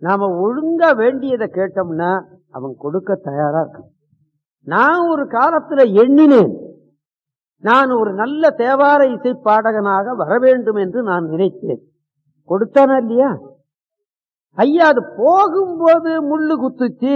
நாம ஒழுங்கா வேண்டியதை கேட்டோம்னா அவன் கொடுக்க தயாரா இருக்கான் நான் ஒரு காலத்துல எண்ணினேன் நான் ஒரு நல்ல தேவார இசை பாடகனாக வர வேண்டும் என்று நான் நினைத்தேன் கொடுத்தானா இல்லையா ஐயா அது போகும்போது முள்ளு குத்துச்சு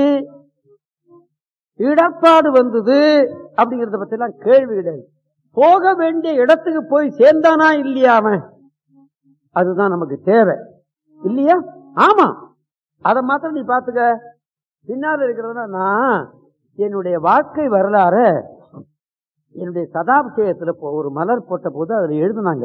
இடர்பாடு வந்தது அப்படிங்கறத பத்தி எல்லாம் கேள்வி கிடையாது போக வேண்டிய இடத்துக்கு போய் சேர்ந்தானா இல்லையா அவன் அதுதான் நமக்கு தேவை இல்லையா ஆமா அதை மாத்திரம் நீ பாத்துக்க பின்னால் இருக்கிறதுனா நான் என்னுடைய வாழ்க்கை வரலாற என்னுடைய சதாபிஷேகத்துல போ- ஒரு மலர் போட்ட போது அதுல எழுதுனாங்க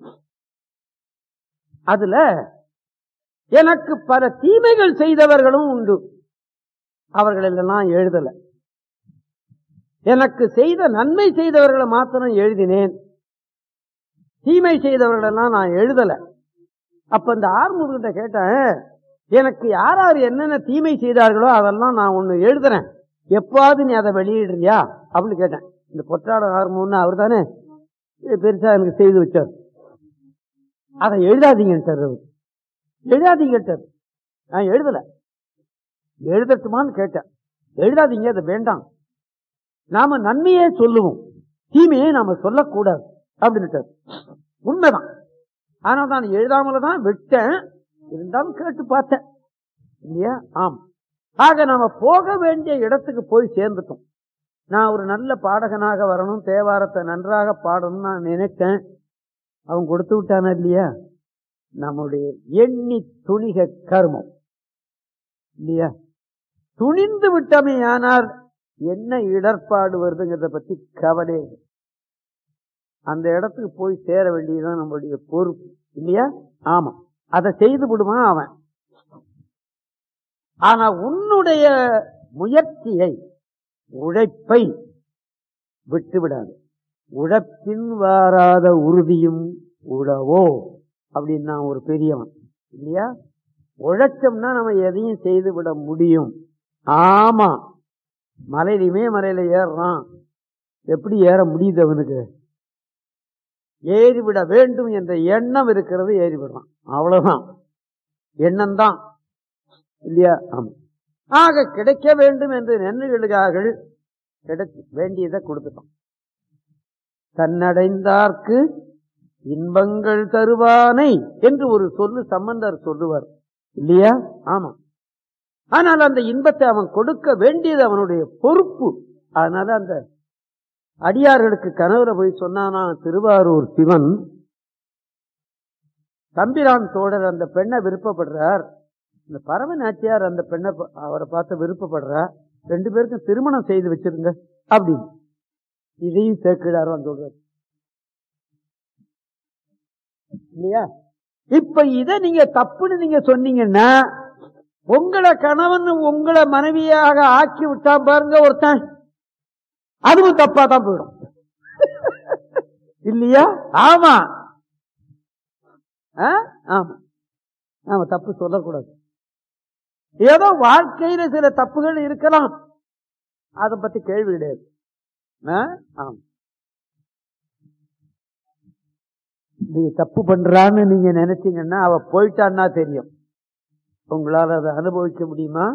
அதுல எனக்கு பல தீமைகள் செய்தவர்களும் உண்டு அவர்களெல்லாம் எழுதல எனக்கு செய்த நன்மை செய்தவர்களை மாத்திரம் எழுதினேன் தீமை செய்தவர்களெல்லாம் நான் எழுதல அப்ப இந்த ஆறுமுகத்தை கேட்டேன் எனக்கு யார் யார் என்னென்ன தீமை செய்தார்களோ அதெல்லாம் நான் ஒண்ணு எழுதுறேன் எப்பாவது நீ அதை வெளியிடுறியா அப்படின்னு கேட்டேன் இந்த பொற்றாட ஆறுமுகம்னு அவர் தானே பெருசா எனக்கு செய்து வச்சார் அதை எழுதாதீங்கன்ட்டார் அவர் எழுதாதீங்கன்ட்டார் நான் எழுதல எழுதட்டுமான்னு கேட்டேன் எழுதாதீங்க அதை வேண்டாம் நாம நன்மையே சொல்லுவோம் தீமையை நாம சொல்லக்கூடாது அப்படின்னுட்டு உண்மைதான் ஆனா தான் எழுதாமல தான் விட்டேன் இருந்தாலும் கேட்டு பார்த்தேன் இல்லையா ஆம் ஆக நாம போக வேண்டிய இடத்துக்கு போய் சேர்ந்துட்டோம் நான் ஒரு நல்ல பாடகனாக வரணும் தேவாரத்தை நன்றாக பாடணும்னு நான் நினைச்சேன் அவன் கொடுத்து விட்டானா இல்லையா நம்முடைய எண்ணி துணிக கர்மம் இல்லையா துணிந்து விட்டமே ஆனால் என்ன இடர்பாடு வருதுங்கிறத பத்தி கவலை இல்லை. அந்த இடத்துக்கு போய் சேர வேண்டியதுதான் நம்மளுடைய பொறுப்பு இல்லையா ஆமா அதை செய்து விடுவான் அவன் ஆனா உன்னுடைய முயற்சியை உழைப்பை விட்டு விடாது உழைப்பின் வாராத உறுதியும் உழவோ அப்படின்னு நான் ஒரு பெரியவன் இல்லையா உழைச்சோம்னா நம்ம எதையும் செய்து விட முடியும் ஆமா மலையிலுமே மலையில ஏறுறான் எப்படி ஏற முடியுது அவனுக்கு ஏறிவிட வேண்டும் என்ற எண்ணம் இருக்கிறது ஏறி விடுறான் அவ்வளவுதான் எண்ணம் தான் இல்லையா ஆமா ஆக கிடைக்க வேண்டும் என்று நெண்ணுகிறார்கள் கிடைச்சு வேண்டியதை கொடுத்துட்டோம் தன்னடைந்தார்க்கு இன்பங்கள் தருவானை என்று ஒரு சொல்லு சம்பந்தர் சொல்லுவார் இல்லையா ஆமா ஆனால் அந்த இன்பத்தை அவன் கொடுக்க வேண்டியது அவனுடைய பொறுப்பு அதனால அந்த அடியார்களுக்கு கனவுல போய் சொன்னானா திருவாரூர் சிவன் தம்பிரான் தோழர் அந்த பெண்ணை விருப்பப்படுறார் இந்த பரம நாச்சியார் அந்த பெண்ணை பா- அவரை பார்த்து விருப்பப்படுறார் ரெண்டு பேருக்கும் திருமணம் செய்து வச்சிருங்க அப்படின்னு இதையும் சேர்க்கிறார் சொல்றார் இல்லையா இப்ப இத நீங்க தப்புன்னு நீங்க சொன்னீங்கன்னா உங்களை கணவன் உங்களை மனைவியாக ஆக்கி விட்டா பாருங்க ஒருத்தன் அதுவும் தப்பா தான் போயிடும் இல்லையா ஆமா ஆ? ஆமா ஆமா தப்பு சொல்லக்கூடாது ஏதோ வாழ்க்கையில சில தப்புகள் இருக்கலாம் அதை பத்தி கேள்வி கிடையாது ஆ? ஆமா நீங்க தப்பு பண்றான்னு நீங்க நினைச்சீங்கன்னா அவ போயிட்டான்னா தெரியும் உங்களால அதை அனுபவிக்க முடியுமா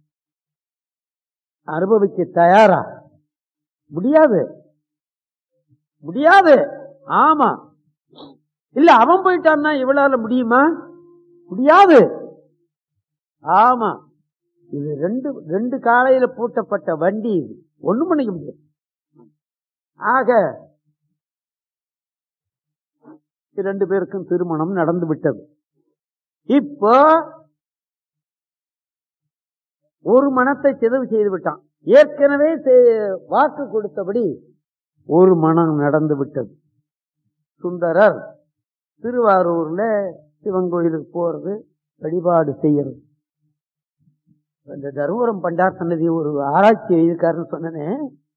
அனுபவிக்க தயாரா முடியாது முடியாது ஆமா இல்ல அவன் போயிட்டான்னா இவளால முடியுமா முடியாது ஆமா இது ரெண்டு ரெண்டு காலையில பூட்டப்பட்ட வண்டி இது ஒண்ணும் பண்ணிக்க முடியாது ஆக இரண்டு பேருக்கும் திருமணம் நடந்து விட்டது இப்போ ஒரு மனத்தை சிதவு செய்து விட்டான் ஏற்கனவே செ- வாக்கு கொடுத்தபடி ஒரு மனம் நடந்து விட்டது சுந்தரர் திருவாரூர்ல சிவன் கோயிலுக்கு போறது வழிபாடு செய்யறது இந்த தருமபுரம் பண்டார் சன்னதி ஒரு ஆராய்ச்சி எழுதியிருக்காருன்னு சொன்னனே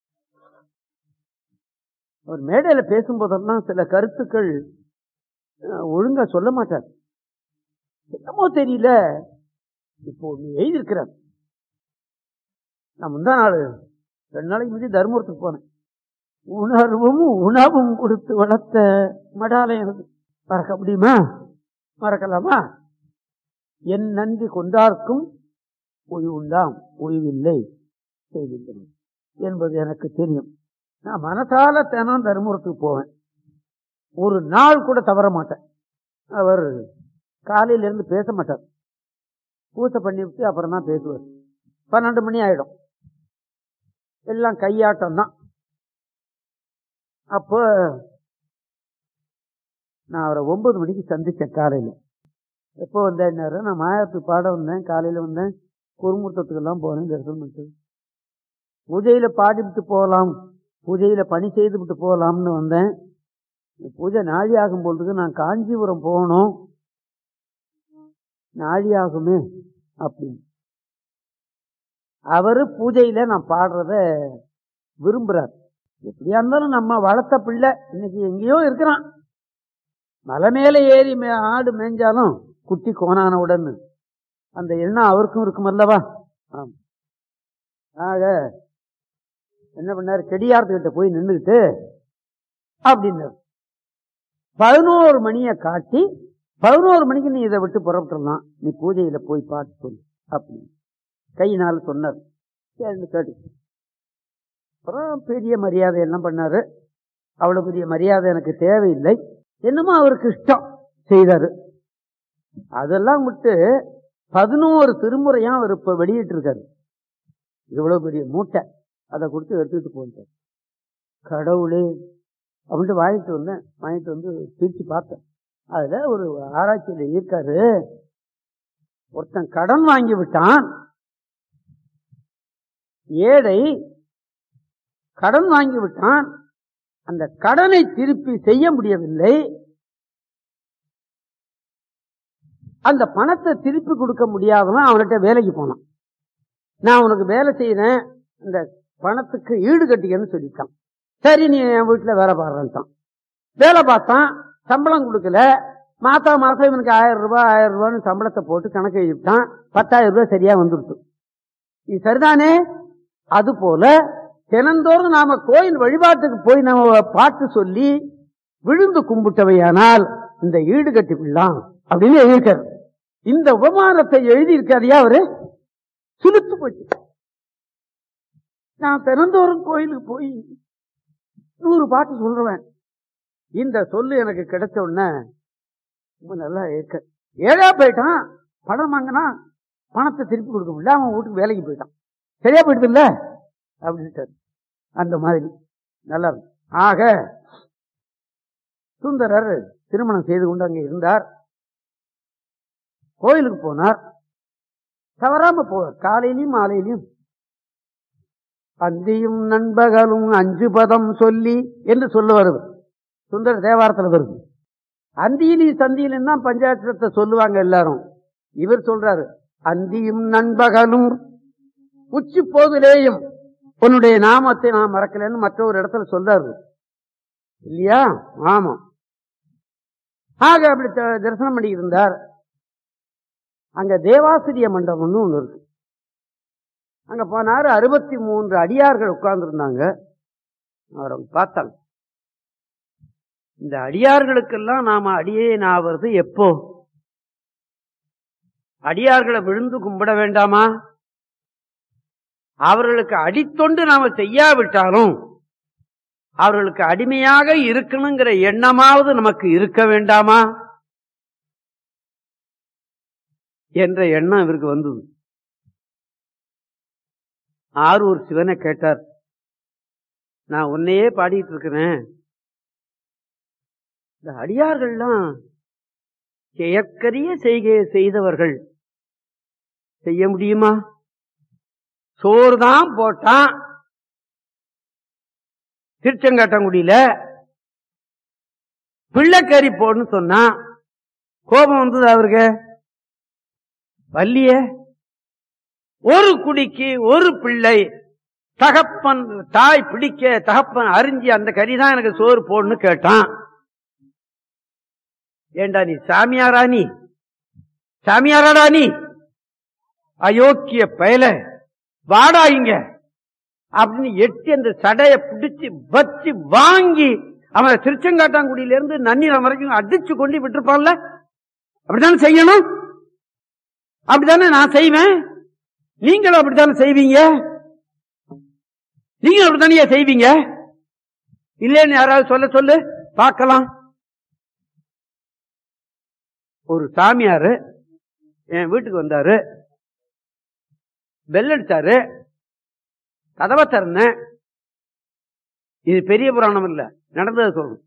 அவர் மேடையில பேசும்போதெல்லாம் சில கருத்துக்கள் அஹ், ஒழுங்கா சொல்ல மாட்டார் என்னமோ தெரியல இப்போ ஒண்ணு எழுதியிருக்கிறார் நான் முந்தா நாள் ரெண்டு நாளைக்கு முந்தைய தர்மபுரத்துக்கு போனேன் உணர்வும் உணவும் கொடுத்து வளர்த்த மடாலயம் அது மறக்க முடியுமா மறக்கலாமா என் நன்றி கொண்டார்க்கும் ஓய்வுண்டாம் ஓய்வில்லை செய்கின்றன என்பது எனக்கு தெரியும் நான் மனசால தினம் தருமபுரத்துக்கு போவேன் ஒரு நாள் கூட தவற மாட்டேன் அவர் காலையில இருந்து பேச மாட்டார் பூசை பண்ணி விட்டு அப்புறம் தான் பேசுவார் பன்னெண்டு மணி ஆயிடும் எல்லாம் கையாட்டம் தான் அப்போ நான் அவரை ஒன்பது மணிக்கு சந்திச்சேன் காலையில எப்போ வந்தேன்னாரு நான் மாயத்துக்கு பாட வந்தேன் காலையில வந்தேன் குருமூர்த்தத்துக்கெல்லாம் போனேன் தரிசனம் பண்ணிட்டு பூஜையில பாடிவிட்டு போகலாம் பூஜையில பணி செய்து விட்டு போகலாம்னு வந்தேன் பூஜை நாழி ஆகும் பொழுது நான் காஞ்சிபுரம் போகணும் நாழி ஆகுமே அப்படின்னு அவரு பூஜையில நான் பாடுறத விரும்புறார் எப்படியா இருந்தாலும் நம்ம வளர்த்த பிள்ளை இன்னைக்கு எங்கேயோ இருக்கிறான் மலை மேல ஏறி மே- ஆடு மேய்ஞ்சாலும் குட்டி கோணான உடனே அந்த எண்ணம் அவருக்கும் இருக்கும் அல்லவா ஆம். ஆக என்ன பண்ணாரு கெடியார்த்துக்கிட்ட போய் நின்றுக்கிட்டு அப்படின்னாரு பதினோரு மணியை காட்டி பதினோரு மணிக்கு நீ இதை விட்டு புறப்பட்டுடலாம் நீ பூஜையில போய் பாட்டு சொல்லு அப்படின்னு கையினால சொன்னார் சரின்னு கேட்டு அப்புறம் பெரிய மரியாதை எல்லாம் பண்ணாரு அவ்வளவு பெரிய மரியாதை எனக்கு தேவையில்லை என்னமோ அவருக்கு இஷ்டம் செய்தாரு அதெல்லாம் விட்டு பதினோரு திருமுறையா அவர் இப்ப வெளியிட்டு இருக்காரு இவ்வளவு பெரிய மூட்டை அதை கொடுத்து எடுத்துட்டு போயிட்டார் கடவுளே அப்படின்ட்டு வாங்கிட்டு வந்தேன் வாங்கிட்டு வந்து பிரிச்சு பார்த்தேன் அதுல ஒரு ஆராய்ச்சியில இருக்காரு ஒருத்தன் கடன் வாங்கி விட்டான் ஏழை கடன் வாங்கி விட்டான் அந்த கடனை திருப்பி செய்ய முடியவில்லை அந்த பணத்தை திருப்பி கொடுக்க முடியாதவன் அவன்கிட்ட வேலைக்கு போனான் நான் உனக்கு வேலை செய்யறேன் இந்த பணத்துக்கு ஈடு கட்டிக்கன்னு சொல்லிட்டான் சரி நீ என் வீட்டுல வேலை பாடுறேன்ட்டான் வேலை பார்த்தான் சம்பளம் கொடுக்கல மாசா மாசம் இவனுக்கு ஆயிரம் ரூபாய் ஆயிரம் ரூபான்னு சம்பளத்தை போட்டு கணக்கு எழுதிட்டான் பத்தாயிரம் ரூபாய் சரியா வந்துருச்சு இது சரிதானே அது போல தினந்தோறும் நாம கோயில் வழிபாட்டுக்கு போய் நாம பாட்டு சொல்லி விழுந்து கும்பிட்டவையானால் இந்த ஈடு கட்டி விடலாம் அப்படின்னு எழுதியிருக்காரு இந்த உபமானத்தை எழுதியிருக்காருயா அவரு சுலுத்து போச்சு நான் தினந்தோறும் கோயிலுக்கு போய் நூறு பாட்டு சொல்றேன் இந்த சொல்லு எனக்கு கிடைச்ச உடனே ரொம்ப நல்லா இருக்க ஏழா போயிட்டான் பணம் வாங்கினா பணத்தை திருப்பி கொடுக்க முடியல அவன் வீட்டுக்கு வேலைக்கு போயிட்டான் சரியா போயிடுது இல்ல அப்படின்ட்டாரு அந்த மாதிரி நல்லா இருக்கு. ஆக சுந்தரர் திருமணம் செய்து கொண்டு அங்கே இருந்தார் கோயிலுக்கு போனார் தவறாம போவார் காலையிலயும் மாலையிலயும் அந்தியும் நண்பகலும் அஞ்சு பதம் சொல்லி என்று சொல்ல வருது சுந்தர தேவாரத்தில் வருது அந்தியிலையும் சந்தியிலும் தான் பஞ்சாட்சரத்தை சொல்லுவாங்க எல்லாரும் இவர் சொல்றாரு அந்தியும் நண்பகலும் உச்சி போதிலேயும் உன்னுடைய நாமத்தை நான் மறக்கலன்னு மற்றொரு இடத்துல சொல்றாரு இல்லையா ஆமா ஆக அப்படி த- தரிசனம் பண்ணி இருந்தார் அங்க தேவாசிரிய மண்டபம்னு ஒண்ணு இருக்கு அங்க போனாரு அறுபத்தி மூன்று அடியார்கள் உட்கார்ந்து இருந்தாங்க அவர் அவங்க பார்த்தாங்க இந்த அடியார்களுக்கெல்லாம் நாம அடியே ஆவது எப்போ அடியார்களை விழுந்து கும்பிட வேண்டாமா அவர்களுக்கு அடித்தொண்டு நாம செய்யாவிட்டாலும் அவர்களுக்கு அடிமையாக இருக்கணுங்கிற எண்ணமாவது நமக்கு இருக்க வேண்டாமா என்ற எண்ணம் இவருக்கு வந்தது ஆரூர் சிவனை கேட்டார் நான் உன்னையே பாடிட்டு இருக்கிறேன் இந்த அடியார்கள்லாம் செயற்கரிய செய்கையை செய்தவர்கள் செய்ய முடியுமா சோறு தான் போட்டான் திருச்செங்காட்டங்குடியில பிள்ளைக்கறி போடுன்னு சொன்னா கோபம் வந்தது அவருக்கு வள்ளிய ஒரு குடிக்கு ஒரு பிள்ளை தகப்பன் தாய் பிடிக்க தகப்பன் அரிஞ்சி அந்த கறி தான் எனக்கு சோறு போடுன்னு கேட்டான் ஏண்டா நீ சாமியாரா நீ சாமியாராடா நீ அயோக்கிய பயல வாடா இங்க அப்படின்னு எட்டி அந்த சடைய பிடிச்சு வச்சு வாங்கி அவனை திருச்செங்காட்டாங்குடியில இருந்து நன்னிலம் வரைக்கும் அடிச்சு கொண்டு விட்டுருப்பான்ல அப்படித்தானே செய்யணும் அப்படித்தானே நான் செய்வேன் நீங்களும் அப்படித்தானே செய்வீங்க நீங்களும் அப்படித்தானே செய்வீங்க இல்லைன்னு யாராவது சொல்ல சொல்லு பார்க்கலாம் ஒரு சாமியாரு என் வீட்டுக்கு வந்தாரு பெல் அடிச்சாரு கதவை திறந்தேன் இது பெரிய புராணம் இல்ல நடந்ததை சொல்லணும்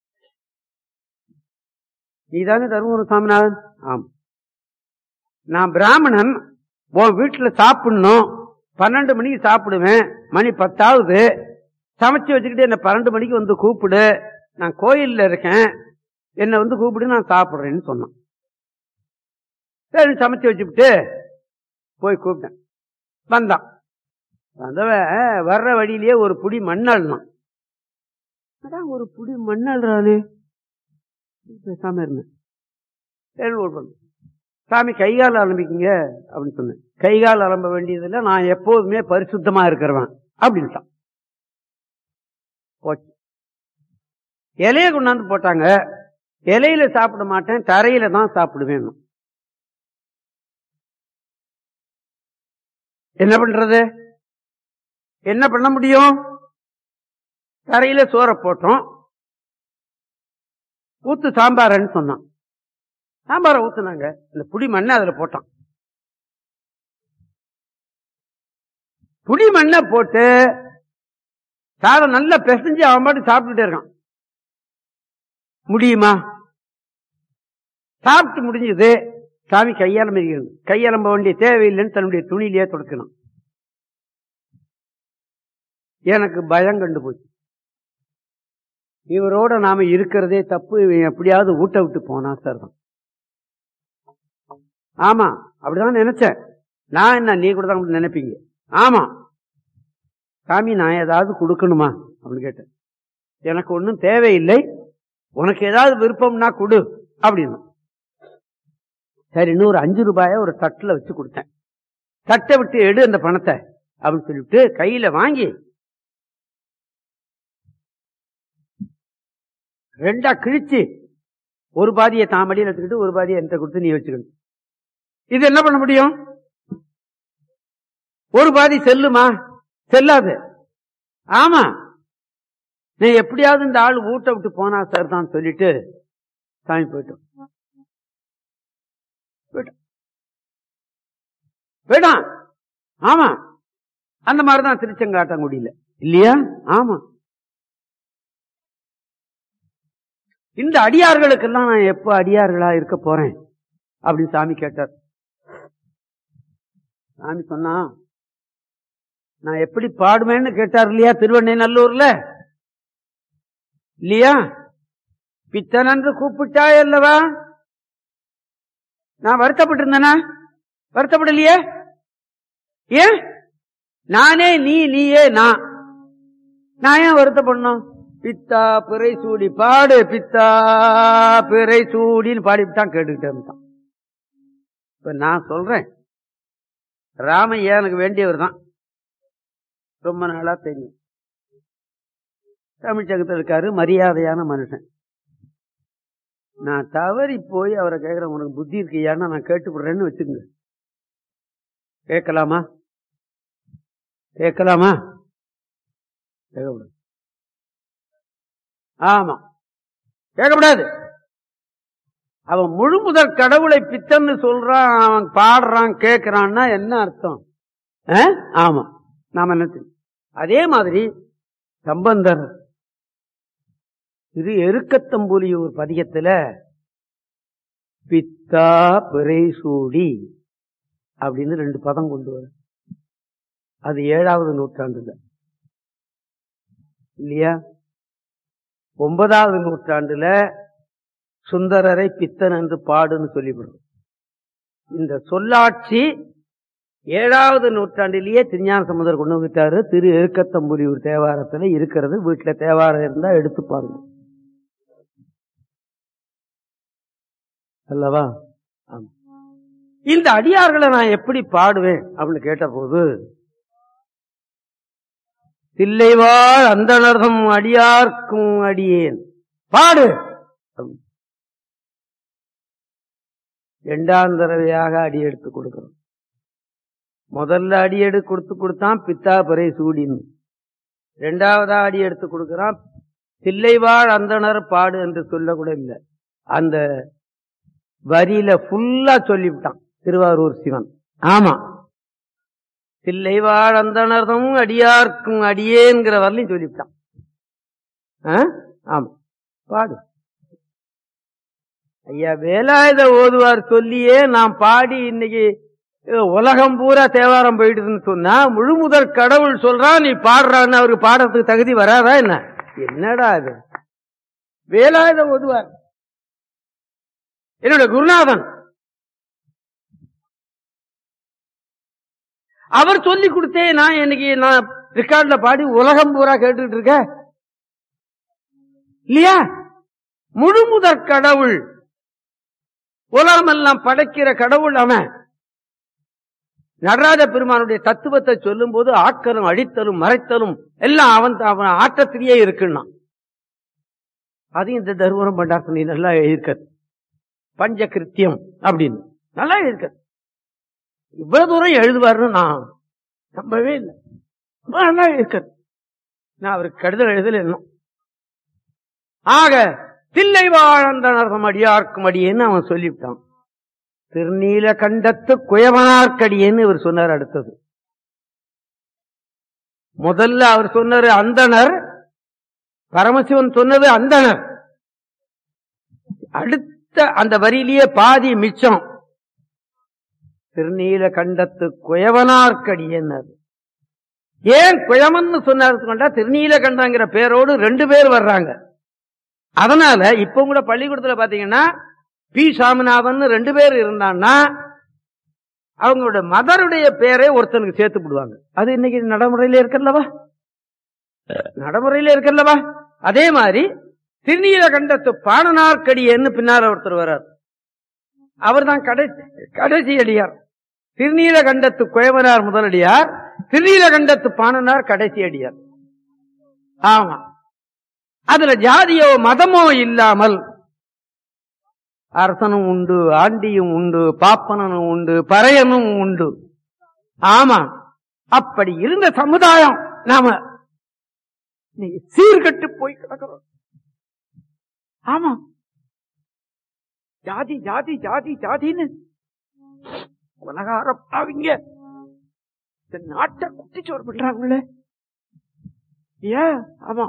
நீதானே தருமபுரம் சாமிநாதன் ஆம் நான் பிராமணன் உன் வீட்டுல சாப்பிடணும் பன்னெண்டு மணிக்கு சாப்பிடுவேன் மணி பத்தாவது சமைச்சு வச்சுக்கிட்டு என்ன பன்னெண்டு மணிக்கு வந்து கூப்பிடு நான் கோயில்ல இருக்கேன் என்னை வந்து கூப்பிடு நான் சாப்பிடுறேன்னு சொன்னான் சரி சமைச்சு வச்சுக்கிட்டு போய் கூப்பிட்டேன் வந்தான் வந்தவன் வர்ற வழியிலேயே ஒரு புடி மண்ணாள்னான் அதான் ஒரு புடி மண்ணாள்றாளே பேசாம இருந்தேன் சரி ஒரு பண்ணு. சாமி கைகால் ஆரம்பிக்குங்க அப்படின்னு சொன்னேன் கைகால் ஆரம்ப வேண்டியதில்லை நான் எப்போதுமே பரிசுத்தமா இருக்கிறவன் அப்படின்ட்டான் போச்சு இலைய கொண்டாந்து போட்டாங்க இலையில சாப்பிட மாட்டேன் தரையில தான் சாப்பிடுவேன் என்ன பண்றது என்ன பண்ண முடியும் தரையில சோற போட்டோம் ஊத்து சாம்பாரன்னு சொன்னான் சாம்பாரை ஊத்துனாங்க இந்த புடி மண்ணை அதுல போட்டான் புடி மண்ணை போட்டு சாதம் நல்லா பிசைஞ்சு அவன் பாட்டு சாப்பிட்டுட்டே இருக்கான் முடியுமா சாப்பிட்டு முடிஞ்சது சாமி கையாளம் இருக்கிறது கையாளம்ப வேண்டிய தேவையில்லைன்னு தன்னுடைய துணியிலேயே தொடக்கணும் எனக்கு பயம் கண்டு போச்சு இவரோட நாம இருக்கிறதே தப்பு இவன் எப்படியாவது ஊட்ட விட்டு போனா சார் தான் ஆமா அப்படிதான் நினைச்சேன் நான் என்ன நீ கூட தான் அப்படி நினைப்பீங்க ஆமா சாமி நான் ஏதாவது கொடுக்கணுமா அப்படின்னு கேட்டேன் எனக்கு ஒன்றும் தேவையில்லை உனக்கு ஏதாவது விருப்பம்னா கொடு அப்படின்னு சரி இன்னும் ஒரு அஞ்சு ரூபாய ஒரு தட்டுல வச்சு கொடுத்தேன் தட்டை விட்டு எடு அந்த பணத்தை அப்படின்னு சொல்லிட்டு கையில வாங்கி ரெண்டா கிழிச்சு ஒரு பாதியை தாமடியில் எடுத்துக்கிட்டு ஒரு பாதியை என்கிட்ட கொடுத்து நீ வச்சுக்கணும் இது என்ன பண்ண முடியும் ஒரு பாதி செல்லுமா செல்லாது ஆமா நீ எப்படியாவது இந்த ஆள் ஊட்ட விட்டு போனா சார் தான் சொல்லிட்டு சாமி போயிட்டோம் போயிட்டோம். போயிட்டான் ஆமா அந்த மாதிரிதான் திருச்செங்காட்டங்குடியில இல்லையா ஆமா இந்த அடியார்களுக்கெல்லாம் நான் எப்ப அடியார்களா இருக்க போறேன் அப்படின்னு சாமி கேட்டார் சாமி சொன்னா நான் எப்படி பாடுவேன்னு கேட்டார் இல்லையா திருவண்ணை நல்லூர்ல இல்லையா பித்தனன்று கூப்பிட்டாய் அல்லவா நான் வருத்தப்பட்டு இருந்தேனா வருத்தப்படலையே ஏன் நானே நீ நீயே நான் நான் ஏன் வருத்தப்படணும் பித்தா பிறை சூடி பாடு பித்தா பிறை சூடின்னு பாடிவிட்டான் கேட்டுக்கிட்டே இருந்தான் இப்ப நான் சொல்றேன் ராமையா எனக்கு வேண்டியவர் தான் ரொம்ப நாளா தெரியும் தமிழ்ச்சங்கத்தில் இருக்காரு மரியாதையான மனுஷன் நான் தவறி போய் அவரை கேட்கிறேன் உனக்கு புத்தி இருக்கியான்னு நான் கேட்டுப்படுறேன்னு வச்சுக்கோங்க கேட்கலாமா கேட்கலாமா கேட்கக்கூடாது ஆமா கேட்கக்கூடாது அவன் முழு முதல் கடவுளை பித்தன்னு சொல்றான் அவன் பாடுறான் கேட்கிறான்னா என்ன அர்த்தம் ஆ? ஆமா நாம என்ன தெரியும்? அதே மாதிரி சம்பந்தர் திரு எருக்கத்தம்புலியூர் பதிகத்துல பித்தா பிறை சூடி அப்படின்னு ரெண்டு பதம் கொண்டு வர அது ஏழாவது நூற்றாண்டுல இல்லையா ஒன்பதாவது நூற்றாண்டுல சுந்தரரை பித்தன் என்று பாடுன்னு சொல்லிவிடும் இந்த சொல்லாட்சி ஏழாவது நூற்றாண்டிலேயே திருஞான சமுதர் கொண்டு வந்துட்டாரு திரு எருக்கத்தம்புலியூர் தேவாரத்துல இருக்கிறது வீட்டுல தேவாரம் இருந்தா எடுத்து பாருங்க அல்லவா ஆமா. இந்த அடியார்களை நான் எப்படி பாடுவேன் அப்படின்னு கேட்ட போது தில்லைவாழ் அந்தணர்தம் அடியார்க்கும் அடியேன் பாடு இரண்டாம் தடவையாக அடி எடுத்து கொடுக்கிறோம் முதல்ல அடி எடுத்து கொடுத்து கொடுத்தான் பித்தா பிறை சூடின்னு ரெண்டாவதா அடி எடுத்து கொடுக்கிறான் தில்லைவாழ் அந்தனர் பாடு என்று சொல்ல கூட இல்லை அந்த வரியில ஃபுல்லா சொல்லிவிட்டான் திருவாரூர் சிவன் ஆமா தில்லைவாழ் அந்தனர்தம் அடியார்க்கும் அடியேங்கிற வரலையும் சொல்லிவிட்டான் ஆ? ஆமா பாடு ஐயா வேலாயுத ஓதுவார் சொல்லியே நான் பாடி இன்னைக்கு அஹ், உலகம் பூரா தேவாரம் போயிடுதுன்னு சொன்னா முழுமுதற் கடவுள் சொல்றான் நீ பாடுறான்னு அவருக்கு பாடுறதுக்கு தகுதி வராதா என்ன என்னடா இது வேலாயுத ஓதுவார் என்னோட குருநாதன் அவர் சொல்லி கொடுத்தே நான் இன்னைக்கு நான் ரெக்கார்ட்ல பாடி உலகம் பூரா கேட்டுட்டு இருக்கேன் இல்லையா முழுமுதற் கடவுள் உலகமெல்லாம் படைக்கிற கடவுள் அவன் நடராஜ பெருமானுடைய தத்துவத்தை சொல்லும் போது ஆட்களும் அழித்தலும் மறைத்தலும் எல்லாம் அவன் அவன் ஆட்டத்திலேயே இருக்குன்னா அதையும் இந்த தருமபுரம் பண்டாசனி நல்லா எழுதியிருக்க பஞ்ச கிருத்தியம் அப்படின்னு நல்லா எழுதியிருக்க இவ்வளவு தூரம் எழுதுவாருன்னு நான் நம்பவே இல்லை ரொம்ப நல்லா எழுதியிருக்க நான் அவருக்கு கடிதம் எழுதல இன்னும் ஆக தில்லை வாழந்தனர்தம் அடியார்க்கும் அடியேன்னு அவன் சொல்லிவிட்டான் திருநீல கண்டத்து குயவனார்க்கடியேன்னு இவர் சொன்னார் அடுத்தது முதல்ல அவர் சொன்னாரு அந்தனர் பரமசிவன் சொன்னது அந்தனர் அடுத்த அந்த வரியிலேயே பாதி மிச்சம் திருநீல கண்டத்து குயவனார்க்கடியேன்னார் ஏன் குயவன்னு சொன்னார் கொண்டா திருநீல கண்டங்கிற பேரோடு ரெண்டு பேர் வர்றாங்க அதனால இப்ப கூட பள்ளிக்கூடத்துல பாத்தீங்கன்னா பி சாமிநாதன் ரெண்டு பேர் இருந்தான்னா அவங்களோட மதருடைய பேரை ஒருத்தனுக்கு சேர்த்து விடுவாங்க அது இன்னைக்கு நடைமுறையில இருக்கல்லவா நடைமுறையில இருக்கல்லவா அதே மாதிரி திருநீல கண்டத்து பாணனார்க்கடியன்னு பின்னால் ஒருத்தர் வர்றார் அவர் தான் கடைசி கடைசி அடியார் திருநீல கண்டத்து குயவனார் முதலடியார் திருநீல கண்டத்து பாணனார் கடைசி அடியார் ஆமா அதுல ஜாதியோ மதமோ இல்லாமல் அரசனும் உண்டு ஆண்டியும் உண்டு பாப்பனனும் உண்டு பறையனும் உண்டு ஆமா அப்படி இருந்த சமுதாயம் நாம இன்னைக்கு சீர்கட்டு போய் கிடக்கிறோம் ஆமா ஜாதி ஜாதி ஜாதி ஜாதின்னு உலகார பாவிங்க இந்த நாட்டை குட்டிச்சோறு பண்றாங்களே ஏன் ஆமா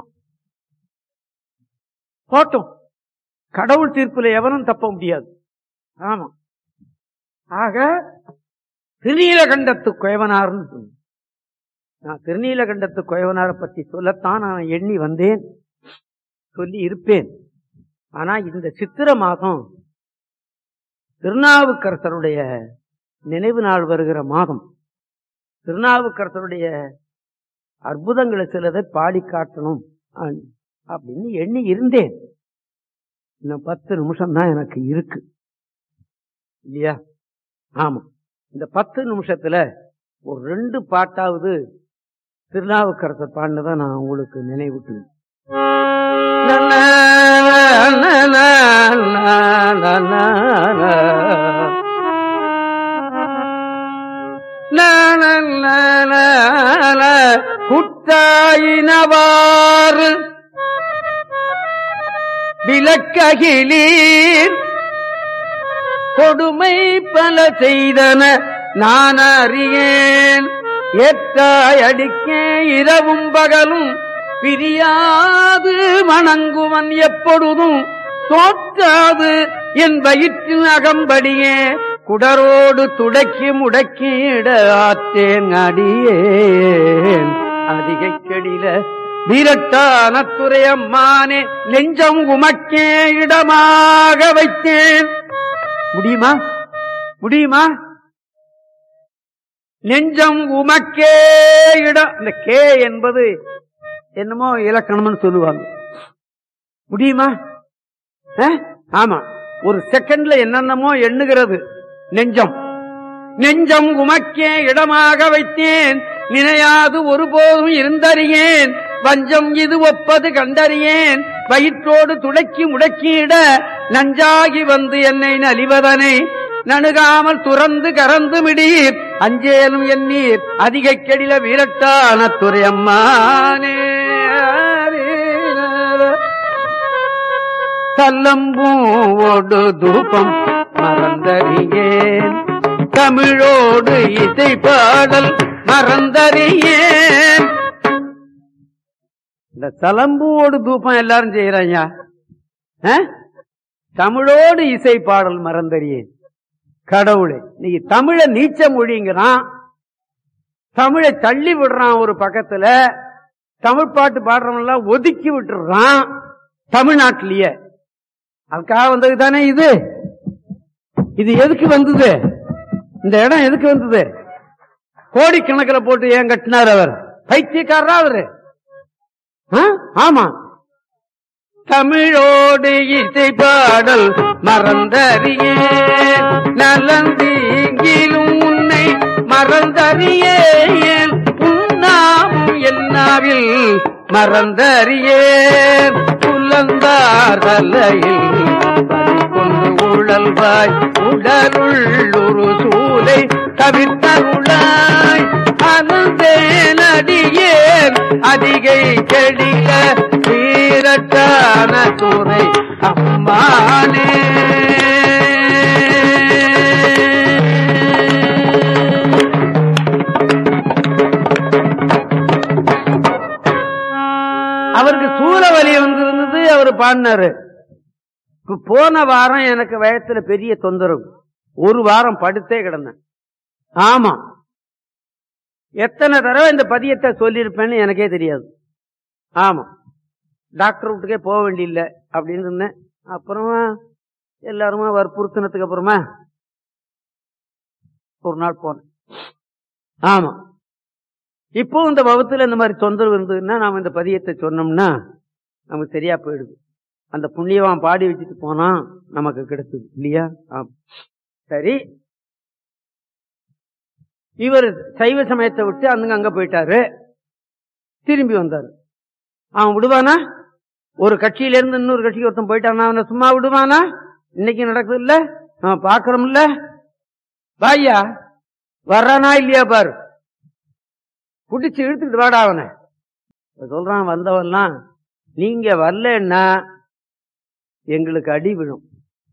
போட்டும் கடவுள் தீர்ப்புல எவனும் தப்ப முடியாது ஆமா ஆக திருநீலகண்டத்து குயவனார்னு சொன்னேன். நான் திருநீலகண்டத்து குயவனாரை பத்தி சொல்லத்தான் நான் எண்ணி வந்தேன் சொல்லி இருப்பேன் ஆனா இந்த சித்திர மாதம் திருநாவுக்கரசருடைய நினைவு நாள் வருகிற மாதம் திருநாவுக்கரசருடைய அற்புதங்களை சிலதை பாடி காட்டணும் அ- அப்படின்னு எண்ணி இருந்தேன் இன்னும் பத்து நிமிஷம் தான் எனக்கு இருக்கு இல்லையா ஆமா இந்த பத்து நிமிஷத்துல ஒரு ரெண்டு பாட்டாவது திருநாவுக்கரசர் பாடினதான் நான் உங்களுக்கு நினைவூட்டு குத்தாயினவாறு விளக்ககிலீர் கொடுமை பல செய்தன நான் அறியேன் ஏற்றாய் அடிக்கே இரவும் பகலும் பிரியாது வணங்குவன் எப்பொழுதும் தோற்றாது என் வயிற்றின் அகம்படியே குடரோடு துடக்கி முடக்கிட ஆற்றேன் அடியேன் அதிகை கெடில வீரட்டான துறையம்மானே நெஞ்சம் உமக்கே இடமாக வைத்தேன் முடியுமா முடியுமா நெஞ்சம் உமக்கே இடம் இந்த கே என்பது என்னமோ இலக்கணம்னு சொல்லுவாங்க முடியுமா அஹ்? ஆமா ஒரு செகண்ட்ல என்னென்னமோ எண்ணுகிறது நெஞ்சம் நெஞ்சம் உமக்கே இடமாக வைத்தேன் நினையாது ஒருபோதும் இருந்தறியேன் வஞ்சம் இது ஒப்பது கண்டறியேன் வயிற்றோடு துடக்கி முடக்கியிட நஞ்சாகி வந்து என்னை நலிவதனை நணுகாமல் துறந்து கறந்து மிடீர் அஞ்சேலும் எண்ணீர் அதிக கெடில வீரட்டான துறையம்மானே தல்லம்பூவோடு தூபம் மறந்தறியேன் தமிழோடு இசை பாடல் மறந்தறியேன் இந்த தலம்பூவோடு தூபம் எல்லாரும் செய்யறாங்க தமிழோடு இசை பாடல் மறந்தறியேன் கடவுளே நீ தமிழ நீச்ச மொழிங்கிறான் தமிழை தள்ளி விடுறான் ஒரு பக்கத்துல தமிழ் பாட்டு பாடுறவன் எல்லாம் ஒதுக்கி விட்டுறான் தமிழ்நாட்டிலேயே அதுக்காக வந்தது தானே இது இது எதுக்கு வந்தது இந்த இடம் எதுக்கு வந்தது கோடிக்கணக்கில் போட்டு ஏன் கட்டினார் அவர் பைத்தியக்காரரா அவரு ஆ? ஆமா தமிழோடு இசை பாடல் மறந்தறியேன் நலந்தீங்கிலும் உன்னை மறந்தறியேன் உன்னாமும் எல்லாவில் மறந்தறியேன் புலந்தார் தலையில் கொண்டு உழல்வாய் உடலுள்ளொரு சூலை தவிர்த்தருளாய் அனந்தேனடியேன் அதிகை கெடில வீரட்டான துறை அம்மானே அவருக்கு சூழவலி வந்திருந்தது அவர் பாடினாரு இப்ப போன வாரம் எனக்கு வயத்துல பெரிய தொந்தரவு ஒரு வாரம் படுத்தே கிடந்தேன் ஆமா எத்தனை தடவை இந்த பதியத்தை சொல்லியிருப்பேன்னு எனக்கே தெரியாது ஆமா டாக்டர் வீட்டுக்கே போக வேண்டியில்லை அப்படின்னு இருந்தேன் அப்புறமா எல்லாருமா வற்புறுத்தினதுக்கு அப்புறமா ஒரு நாள் போனேன் ஆமா இப்போ இந்த வகுத்துல இந்த மாதிரி தொந்தரவு இருந்ததுன்னா நாம இந்த பதியத்தை சொன்னோம்னா நமக்கு சரியா போயிடுது அந்த புண்ணியவான் பாடி வச்சுட்டு போனா நமக்கு கிடைச்சது இல்லையா ஆமா சரி இவர் சைவ சமயத்தை விட்டு அங்க அங்க போயிட்டாரு திரும்பி வந்தாரு அவன் விடுவானா ஒரு கட்சியில இருந்து இன்னொரு கட்சிக்கு ஒருத்தன் போயிட்டானா அவனை சும்மா விடுவானா இன்னைக்கு நடக்குது இல்ல நம்ம பாக்குறோம் இல்ல பாய்யா வர்றானா இல்லையா பாரு புடிச்சு இழுத்துக்கிட்டு வாடா அவனை இப்ப சொல்றான் வந்தவன்லாம் நீங்க வரலன்னா எங்களுக்கு அடி விழும்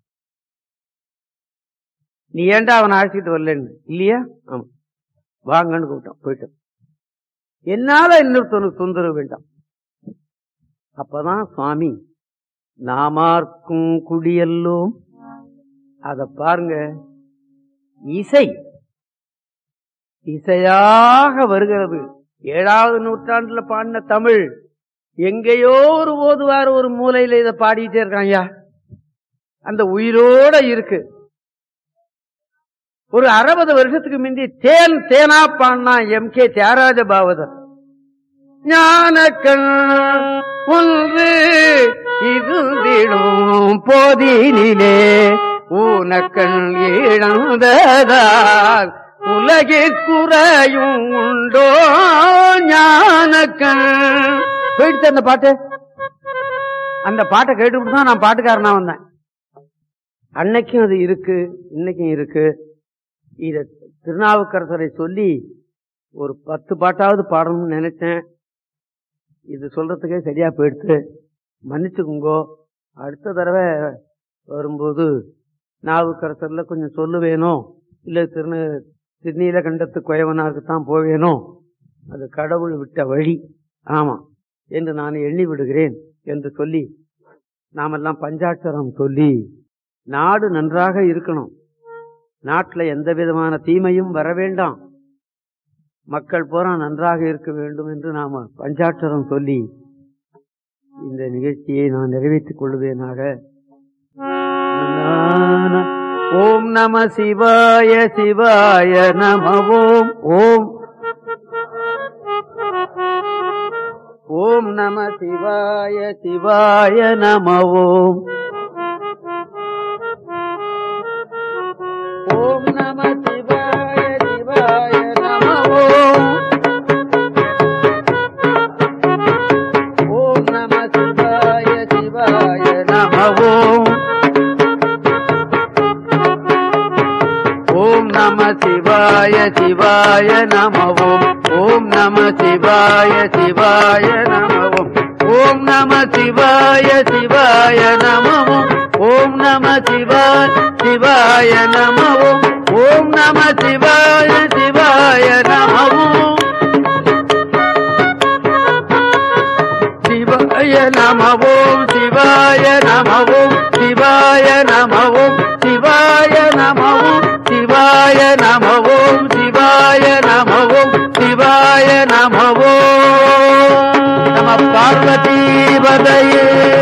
நீ ஏன்டா அவனை அழைச்சிட்டு வரலன்னு இல்லையா ஆமா வாங்கன்னு கூப்பிட்டான் போயிட்டான் என்னால இன்னொருத்தனுக்கு தொந்தரவு வேண்டாம் அப்பதான் சுவாமி நாமார்க்கும் குடியல்லோம் அத பாருங்க இசை இசையாக வருகிறது ஏழாவது நூற்றாண்டுல பாடின தமிழ் எங்கேயோ ஒரு ஓதுவார் ஒரு மூலையில இதை பாடிட்டே இருக்கான் ஐயா அந்த உயிரோட இருக்கு ஒரு அறுபது வருஷத்துக்கு முந்தி தேன் தேனா பாடினா எம் கே தியாகராஜ பாவதர் ஞானக்கண் ஒன்று இருந்திடும் போதினிலே ஊனக்கண் இழந்ததால் உலகிற்குறையும் உண்டோ ஞானக்கண் போயிடுச்சு அந்த பாட்டு அந்த பாட்டை கேட்டுவிட்டு தான் நான் பாட்டுக்காரனா வந்தேன் அன்னைக்கும் அது இருக்கு இன்னைக்கும் இருக்கு இத திருநாவுக்கரசரை சொல்லி ஒரு பத்து பாட்டாவது பாடணும்னு நினைச்சேன் இது சொல்றதுக்கே சரியா போயிடுத்து மன்னிச்சுக்குங்கோ அடுத்த தடவை வரும்போது நாவுக்கரசர்ல கொஞ்சம் சொல்லுவேனோ இல்ல திரு திருநீலகண்டத்து குயவனாருக்கு தான் போவேனோ அது கடவுள் விட்ட வழி ஆமா என்று நான் எண்ணி விடுகிறேன் என்று சொல்லி நாமெல்லாம் பஞ்சாட்சரம் சொல்லி நாடு நன்றாக இருக்கணும் நாட்டுல எந்த விதமான தீமையும் வர வேண்டாம் மக்கள் பூரா நன்றாக இருக்க வேண்டும் என்று நாம பஞ்சாட்சரம் சொல்லி இந்த நிகழ்ச்சியை நான் நிறைவேற்றிக் கொள்வேனாக ஓம் நம சிவாய சிவாய நம ஓம் ஓம் ஓம் நம சிவாய சிவாய நம ஓம் ஓம் நம சிவாய சிவாய நம ஓம் ஓம் நம சிவாய சிவாய நம ஓம் சிவாய சிவாய நமவோம் ஓம் நம சிவாய சிவாய நமவோம் ஓம் நம சிவாய சிவாய நமவோம் ஓம் நம சிவாய சிவாய நமவோம் ஓம் நம சிவாய சிவாய நமவோம் சிவாய நமவோம் சிவாய நமவோம் சிவாய நமவோம் சிவாய நமவோம் சிவாய நமவோம் சிவாய நமவோம் சிவாய நமவோம் நம பார்வதி பதையே